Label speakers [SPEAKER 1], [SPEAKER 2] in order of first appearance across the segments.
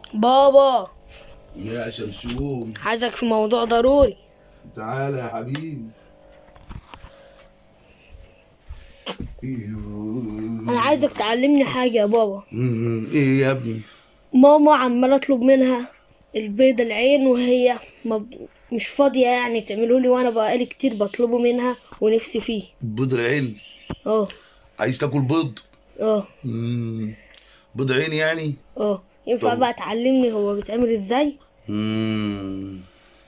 [SPEAKER 1] بابا
[SPEAKER 2] يا شمشون
[SPEAKER 1] عايزك في موضوع ضروري
[SPEAKER 2] تعالى يا حبيبي
[SPEAKER 1] انا عايزك تعلمني حاجه يا بابا
[SPEAKER 2] مم، ايه يا ابني
[SPEAKER 1] ماما عماله اطلب منها البيض العين وهي ما ب... مش فاضيه يعني تعمله لي وانا بقالي كتير بطلبه منها ونفسي فيه
[SPEAKER 2] بيض العين
[SPEAKER 1] اه
[SPEAKER 2] عايز تاكل بيض
[SPEAKER 1] اه
[SPEAKER 2] مم، بيض عين يعني
[SPEAKER 1] اه ينفع
[SPEAKER 2] طب.
[SPEAKER 1] بقى تعلمني هو بيتعمل ازاي
[SPEAKER 2] مم.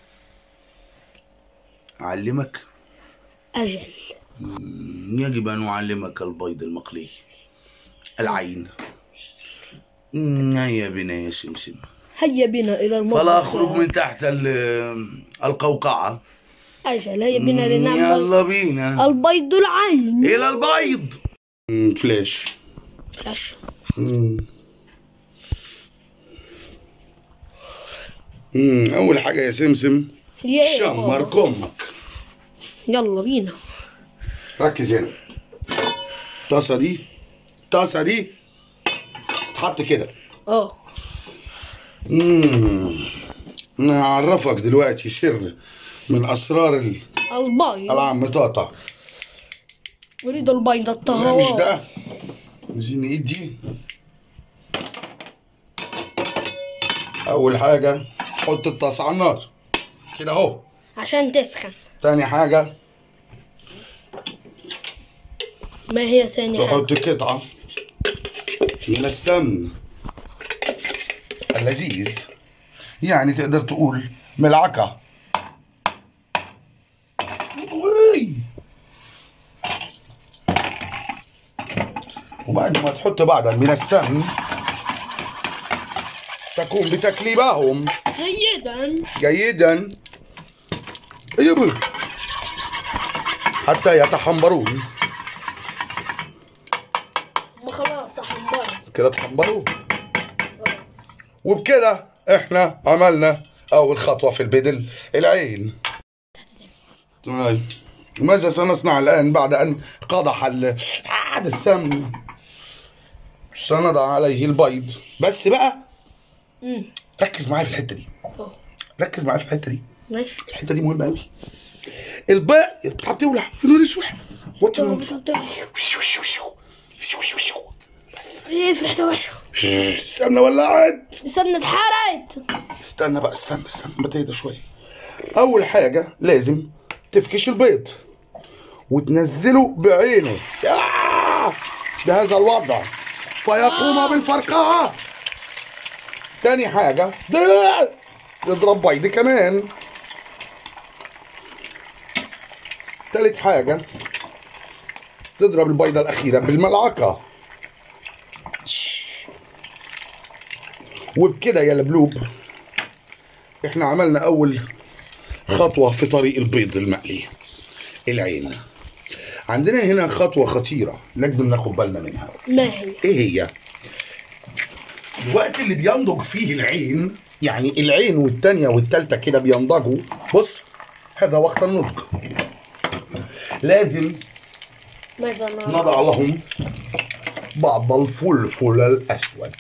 [SPEAKER 2] اعلمك
[SPEAKER 1] اجل
[SPEAKER 2] مم، يجب ان اعلمك البيض المقلي العين مم، هيا بنا يا سمسم
[SPEAKER 1] هيا بنا الى المطبخ
[SPEAKER 2] فلا اخرج من تحت ال- القوقعه
[SPEAKER 1] اجل هيا بنا
[SPEAKER 2] مم،
[SPEAKER 1] لنعمل
[SPEAKER 2] يلا بينا
[SPEAKER 1] البيض العين
[SPEAKER 2] الى البيض مم، فلاش
[SPEAKER 1] فلاش
[SPEAKER 2] مم. مم، اول حاجه يا سمسم
[SPEAKER 1] هي ايه يا
[SPEAKER 2] شمر
[SPEAKER 1] بابا؟
[SPEAKER 2] كمك
[SPEAKER 1] يلا بينا
[SPEAKER 2] ركز هنا الطاسه دي الطاسه دي تحط كده
[SPEAKER 1] اه
[SPEAKER 2] مم. انا هعرفك دلوقتي سر من اسرار ال-
[SPEAKER 1] البيض
[SPEAKER 2] العم طاطا
[SPEAKER 1] اريد البيض
[SPEAKER 2] لا مش
[SPEAKER 1] الطهوات
[SPEAKER 2] ده عايزين ايد دي اول حاجه حط الطاسه على النار كده اهو
[SPEAKER 1] عشان تسخن
[SPEAKER 2] تاني حاجه
[SPEAKER 1] ما هي ثاني حاجة
[SPEAKER 2] تحط قطعه من السمن اللذيذ يعني تقدر تقول ملعقه وي. وبعد ما تحط بعضا من السمن تقوم بتقليبهم
[SPEAKER 1] جيدا
[SPEAKER 2] جيدا يبل حتى يتحمرون
[SPEAKER 1] ما خلاص تحمر
[SPEAKER 2] كده تحمروا وبكده احنا عملنا اول خطوه في البيض العين طيب ماذا سنصنع الان بعد ان قضح ال- عاد السمن سنضع عليه البيض بس بقى
[SPEAKER 1] امم
[SPEAKER 2] ركز معايا في الحته دي
[SPEAKER 1] اه
[SPEAKER 2] ركز معايا في الحته دي
[SPEAKER 1] ماشي
[SPEAKER 2] الحته دي مهمه قوي البيض بتحط يولع يا نهار اسود وطي النار. بس
[SPEAKER 1] ايه في ريحة وحشة
[SPEAKER 2] السمنه ولعت
[SPEAKER 1] السمنة اتحرقت
[SPEAKER 2] استنى بقى استنى استنى ما تهدى شويه اول حاجه لازم تفكش البيض وتنزله بعينه آه! بهذا الوضع فيقوم بالفرقعه تاني حاجه ده- تضرب بيض كمان تالت حاجه تضرب البيضه الاخيره بالملعقه وبكده يا لبلوب احنا عملنا اول خطوه في طريق البيض المقلي العين عندنا هنا خطوه خطيره لازم ناخد بالنا منها
[SPEAKER 1] ما هي
[SPEAKER 2] ايه هي الوقت اللي بينضج فيه العين يعني العين والتانية والتالتة كده بينضجوا بص هذا وقت النضج لازم
[SPEAKER 1] ماذا نرى
[SPEAKER 2] نضع لهم بعض الفلفل الأسود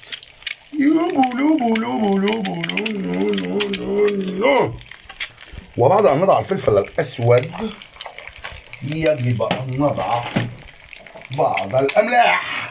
[SPEAKER 2] وبعد أن نضع الفلفل الأسود يجب أن نضع بعض الأملاح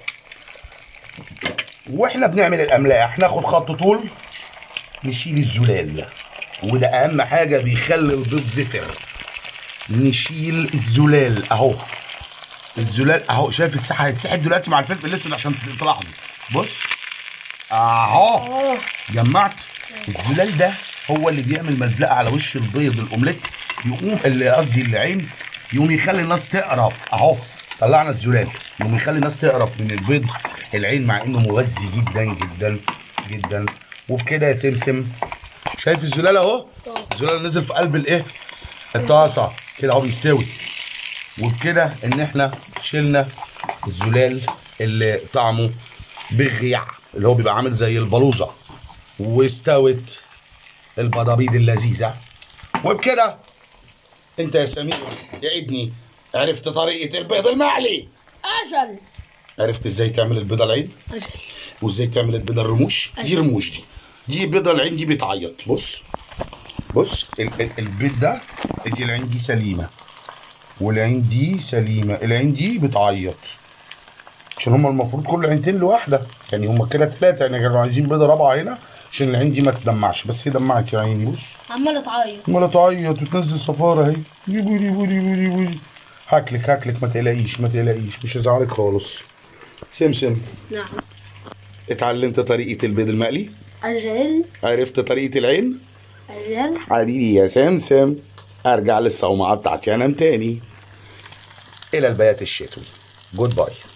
[SPEAKER 2] واحنا بنعمل الأملاح ناخد خط طول نشيل الزلال وده أهم حاجة بيخلي البيض زفر نشيل الزلال أهو الزلال اهو شايف اتسحب هيتسحب دلوقتي مع الفلفل الاسود عشان تلاحظوا بص اهو
[SPEAKER 1] اه
[SPEAKER 2] جمعت الزلال ده هو اللي بيعمل مزلقه على وش البيض الاومليت يقوم اللي قصدي العين يقوم يخلي الناس تقرف اهو طلعنا الزلال يقوم يخلي الناس تقرف من البيض العين مع انه مغذي جدا جدا جدا وبكده يا سمسم شايف الزلال اهو الزلال نزل في قلب الايه الطاسه كده اهو بيستوي وبكده ان احنا شلنا الزلال اللي طعمه بغيع اللي هو بيبقى عامل زي البلوزه واستوت البضابيض اللذيذه وبكده انت يا سمير يا ابني عرفت طريقه البيض المقلي
[SPEAKER 1] اجل
[SPEAKER 2] عرفت ازاي تعمل البيضه العين
[SPEAKER 1] اجل
[SPEAKER 2] وازاي تعمل البيضه الرموش دي
[SPEAKER 1] أيوة.
[SPEAKER 2] رموش دي دي بيضه العين دي بتعيط بص بص ال- ال- البيض ده ادي العين دي سليمه والعين دي سليمه العين دي بتعيط عشان هما المفروض كل عينتين لواحده يعني هما كده ثلاثه يعني كانوا عايزين بيضه رابعه هنا عشان العين دي ما تدمعش بس هي دمعت يا عيني بص
[SPEAKER 1] عمالة تعيط
[SPEAKER 2] امال تعيط وتنزل صفاره اهي جيبوا جيبوا جيبوا جيبوا هاكلك هاكلك ما تقلقيش ما تقلقيش مش هزعلك خالص سمسم
[SPEAKER 1] نعم
[SPEAKER 2] اتعلمت طريقه البيض المقلي
[SPEAKER 1] أجل
[SPEAKER 2] عرفت طريقه العين
[SPEAKER 1] أجل
[SPEAKER 2] حبيبي يا سمسم ارجع للصومعه بتاعتي انام تاني الى البيات الشتوي جود باي